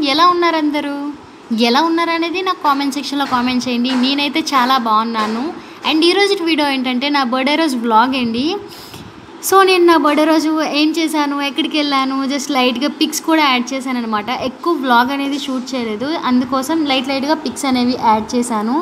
ఎలా ఉన్నారు అందరూ ఎలా ఉన్నారు అనేది నాకు కామెంట్ సెక్షన్లో కామెంట్ చేయండి నేనైతే చాలా బాగున్నాను అండ్ ఈరోజు వీడియో ఏంటంటే నా బర్త్డే రోజు బ్లాగ్ అండి సో నేను నా బర్త్డే రోజు ఏం చేశాను ఎక్కడికి వెళ్ళాను జస్ట్ లైట్గా పిక్స్ కూడా యాడ్ చేశాను అనమాట ఎక్కువ వ్లాగ్ అనేది షూట్ చేయలేదు అందుకోసం లైట్ లైట్గా పిక్స్ అనేవి యాడ్ చేశాను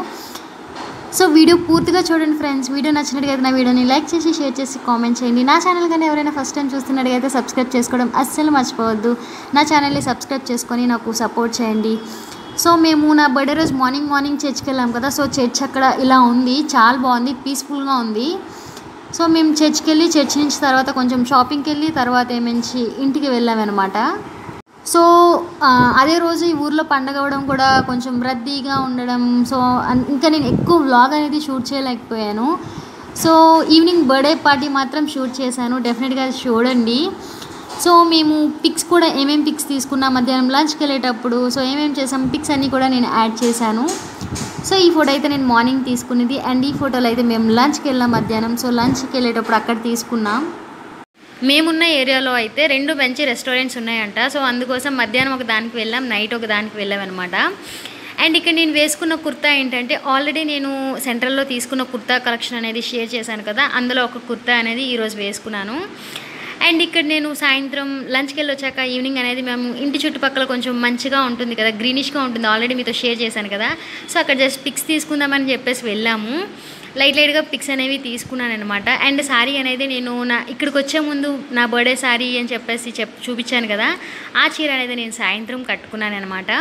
సో వీడియో పూర్తిగా చూడండి ఫ్రెండ్స్ వీడియో నచ్చినట్టుగా నా వీడియోని లైక్ చేసి షేర్ చేసి కామెంట్ చేయండి నా ఛానల్ కానీ ఎవరైనా ఫస్ట్ టైం చూస్తున్నట్టుగా సబ్స్క్రైబ్ చేసుకోవడం అస్సలు మర్చిపోవద్దు నా ఛానల్ని సబ్స్క్రైబ్ చేసుకొని నాకు సపోర్ట్ చేయండి సో మేము నా బర్త్డే రోజు మార్నింగ్ మార్నింగ్ చర్చ్కి వెళ్ళాం కదా సో చర్చ్ అక్కడ ఇలా ఉంది చాలా బాగుంది పీస్ఫుల్గా ఉంది సో మేము చర్చ్కి వెళ్ళి చర్చ్ నుంచి తర్వాత కొంచెం షాపింగ్కి వెళ్ళి తర్వాత ఏమించి ఇంటికి వెళ్ళామన్నమాట సో ఆ, అదే రోజు ఈ ఊర్లో పండగ అవ్వడం కూడా కొంచెం రద్దీగా ఉండడం సో అన్- ఇంకా నేను ఎక్కువ వ్లాగ్ అనేది షూట్ చేయలేకపోయాను సో ఈవినింగ్ బర్త్డే పార్టీ మాత్రం షూట్ చేశాను డెఫినెట్గా అది చూడండి సో మేము పిక్స్ కూడా ఏమేమి పిక్స్ తీసుకున్నా మధ్యాహ్నం లంచ్కి వెళ్ళేటప్పుడు సో ఏమేమి చేసాం పిక్స్ అన్నీ కూడా నేను యాడ్ చేశాను సో ఈ ఫోటో అయితే నేను మార్నింగ్ తీసుకునేది అండ్ ఈ ఫోటోలో అయితే మేము లంచ్కి వెళ్ళాం మధ్యాహ్నం సో లంచ్కి వెళ్ళేటప్పుడు అక్కడ తీసుకున్నాం మేమున్న ఏరియాలో అయితే రెండు మంచి రెస్టారెంట్స్ ఉన్నాయంట సో అందుకోసం మధ్యాహ్నం ఒక దానికి వెళ్ళాం నైట్ ఒక దానికి వెళ్ళాం అనమాట అండ్ ఇక్కడ నేను వేసుకున్న కుర్తా ఏంటంటే ఆల్రెడీ నేను సెంట్రల్లో తీసుకున్న కుర్తా కలెక్షన్ అనేది షేర్ చేశాను కదా అందులో ఒక కుర్తా అనేది ఈరోజు వేసుకున్నాను అండ్ ఇక్కడ నేను సాయంత్రం లంచ్కి వెళ్ళి వచ్చాక ఈవినింగ్ అనేది మేము ఇంటి చుట్టుపక్కల కొంచెం మంచిగా ఉంటుంది కదా గ్రీనిష్గా ఉంటుంది ఆల్రెడీ మీతో షేర్ చేశాను కదా సో అక్కడ జస్ట్ పిక్స్ తీసుకుందామని చెప్పేసి వెళ్ళాము లైట్ లైట్గా పిక్స్ అనేవి తీసుకున్నాను అనమాట అండ్ శారీ అనేది నేను నా ఇక్కడికి వచ్చే ముందు నా బర్త్డే శారీ అని చెప్పేసి చెప్ చూపించాను కదా ఆ చీర అనేది నేను సాయంత్రం కట్టుకున్నాను అనమాట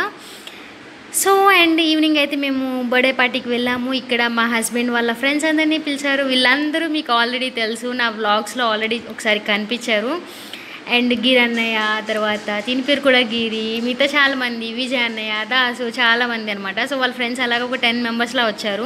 సో అండ్ ఈవినింగ్ అయితే మేము బర్త్డే పార్టీకి వెళ్ళాము ఇక్కడ మా హస్బెండ్ వాళ్ళ ఫ్రెండ్స్ అందరినీ పిలిచారు వీళ్ళందరూ మీకు ఆల్రెడీ తెలుసు నా వ్లాగ్స్లో ఆల్రెడీ ఒకసారి కనిపించారు అండ్ గిరి అన్నయ్య తర్వాత దీని పేరు కూడా గిరి మిగతా చాలామంది విజయ్ అన్నయ్య దాసు చాలామంది అనమాట సో వాళ్ళ ఫ్రెండ్స్ అలాగ ఒక టెన్ మెంబర్స్లో వచ్చారు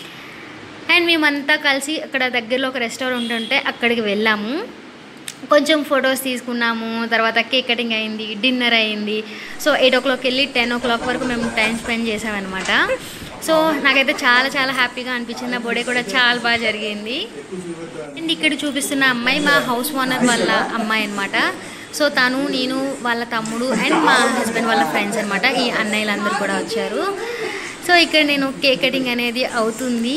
అండ్ మేమంతా కలిసి అక్కడ దగ్గరలో ఒక రెస్టారెంట్ ఉంటే అక్కడికి వెళ్ళాము కొంచెం ఫొటోస్ తీసుకున్నాము తర్వాత కేక్ కటింగ్ అయింది డిన్నర్ అయింది సో ఎయిట్ ఓ క్లాక్ వెళ్ళి టెన్ ఓ క్లాక్ వరకు మేము టైం స్పెండ్ చేసామన్నమాట సో నాకైతే చాలా చాలా హ్యాపీగా అనిపించింది నా బర్త్డే కూడా చాలా బాగా జరిగింది అండ్ ఇక్కడ చూపిస్తున్న అమ్మాయి మా హౌస్ ఓనర్ వాళ్ళ అమ్మాయి అనమాట సో తను నేను వాళ్ళ తమ్ముడు అండ్ మా హస్బెండ్ వాళ్ళ ఫ్రెండ్స్ అనమాట ఈ అన్నయ్యలందరూ కూడా వచ్చారు సో ఇక్కడ నేను కేక్ కటింగ్ అనేది అవుతుంది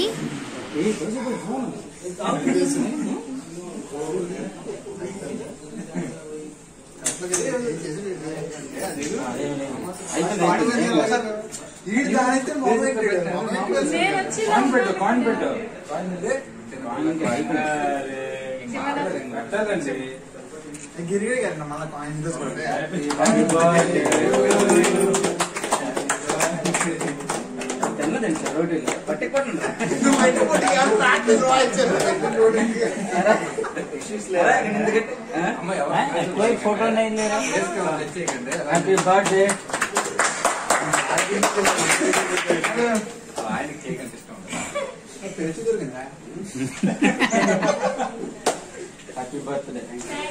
గిరిగిరి గారు మళ్ళీ కాయిన్ తీసుకుంటే ప్రాక్టీస్ ఫోటో హ్యాపీ బర్త్డే పెంచి దొరికిందా హ్యాపీ బర్త్డే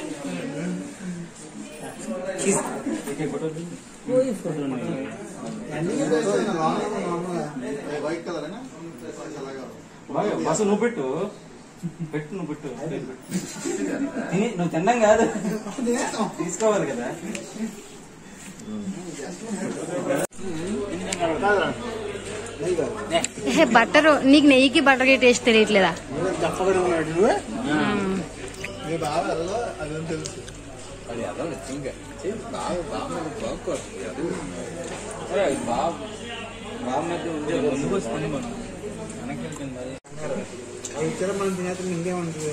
వైట్ కలర్ అలాగా బస్సు నువ్వు పెట్టు పెట్టు నువ్వు పెట్టు తిని నువ్వు తిన్నాం కాదు తీసుకోవాలి కదా బటర్ నీకు నెయ్యికి బటర్కి టేస్ట్ తెలియట్లేదా చెప్పబడి ఉన్నాడు నువ్వు నీ బావ వెళ్ళలో అదేం తెలుసు అది ఇచ్చారా మనం తినేతలు ఇంకేముంటుంది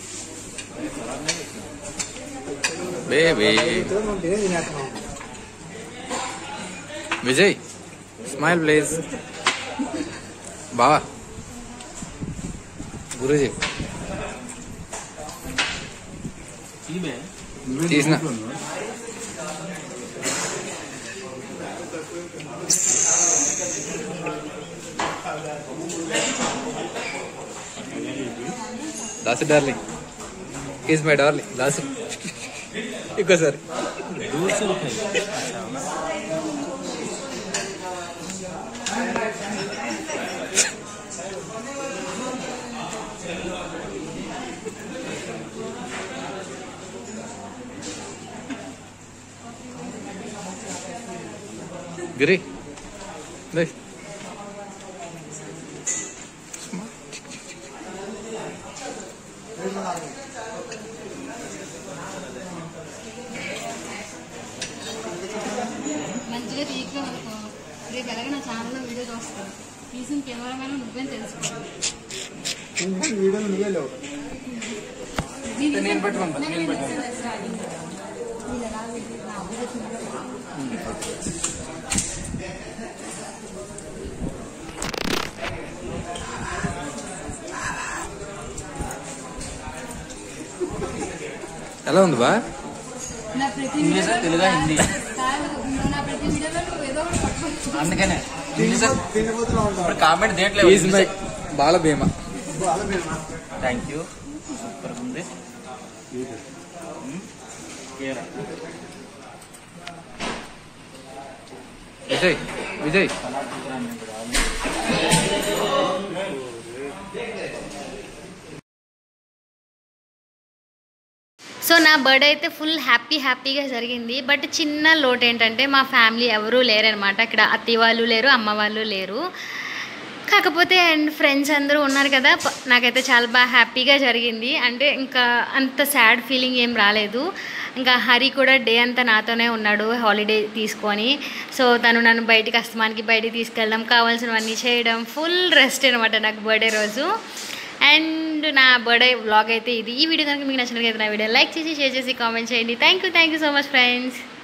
బేబీ ఇచ్చారా మనం తినే తినేస్తున్నాం విజయ్ స్మైల్ ప్లీజ్ బావా గురూజీ తీసిన Dasu darling is my darling Dasu ఇంకోసారి గిరి దే మంచిగా తీయగా రేపు ఎలాగ నా ఛానల్లో వీడియో చూస్తాను తీసిన కెమెరామెన్ నువ్వే తెలుసుకోవాలి వీడియో నువ్వే లేవు నేను పెట్టుకుంటా నేను పెట్టుకుంటా ఎలా ఉంది బా నా ప్రతి ఇంగ్లీష్ తెలుగా హిందీ కాదు, నువ్వు నా ప్రతి వీడియోలో నువ్వు ఏదో ఒకటి పట్టుకొని అందుకనే ఇంగ్లీష్ తిండిపోతున్నా ఉంటావు ఇప్పుడు కామెంట్ దేంట్లో ఈజ్ మై బాల భీమ బాగా పేరు థ్యాంక్ యూ సూపర్ ఉంది కేరా విజయ్ విజయ్ సో నా బర్త్డే అయితే ఫుల్ హ్యాపీ హ్యాపీగా జరిగింది బట్ చిన్న లోటు ఏంటంటే మా ఫ్యామిలీ ఎవరూ లేరనమాట ఇక్కడ అత్తి వాళ్ళు లేరు అమ్మ వాళ్ళు లేరు కాకపోతే అండ్ ఫ్రెండ్స్ అందరూ ఉన్నారు కదా ప- నాకైతే చాలా బాగా హ్యాపీగా జరిగింది అంటే ఇంకా అంత సాడ్ ఫీలింగ్ ఏం రాలేదు ఇంకా హరి కూడా డే అంతా నాతోనే ఉన్నాడు హాలిడే తీసుకొని సో తను నన్ను బయటికి అస్తమానికి బయటికి తీసుకెళ్ళడం కావాల్సినవన్నీ చేయడం ఫుల్ రెస్ట్ అనమాట నాకు బర్త్డే రోజు అండ్ నా బర్త్డే వ్లాగ్ అయితే ఇది ఈ వీడియో కనుక మీకు నచ్చినట్లయితే నా వీడియో లైక్ చేసి షేర్ చేసి కామెంట్ చేయండి thank you thank you so much friends